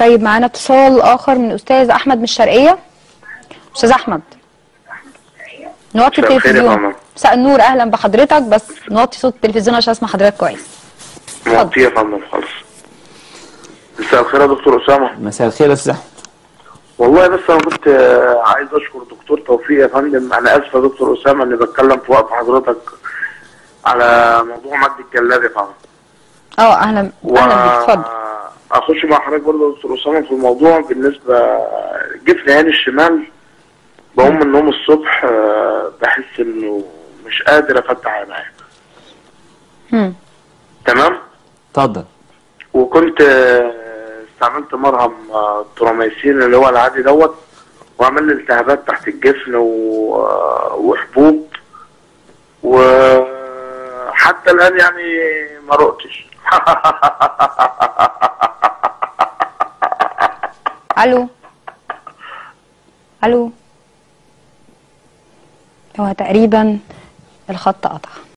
طيب معانا اتصال اخر من استاذ احمد من الشرقيه استاذ احمد نوطي مساء الخير يا التلفزيون ماما. مساء النور اهلا بحضرتك بس نوطي صوت التلفزيون عشان اسمع حضرتك كويس موطيه يا فندم خالص مساء الخير يا دكتور اسامه مساء الخير يا استاذ احمد والله بس انا كنت آه، عايز اشكر دكتور توفيق يا فندم انا اسف يا دكتور اسامه اني بتكلم في وقت حضرتك على موضوع مجد الجلاد يا فندم اه اهلا اهلا بيك اتفضل اخش مع حضرتك برضه يا دكتور اسامه في الموضوع بالنسبه جفن عيني الشمال بقوم من النوم الصبح آه، بحس انه مش قادر افتح عينيا هم. تمام اتفضل وكنت آه، استعملت مرهم آه، تروميسين اللي هو العادي دوت وعمل لي التهابات تحت الجفن و- آه، وحبوب وحتى الان يعني ما رقتش الو الو هو تقريبا الخط قطع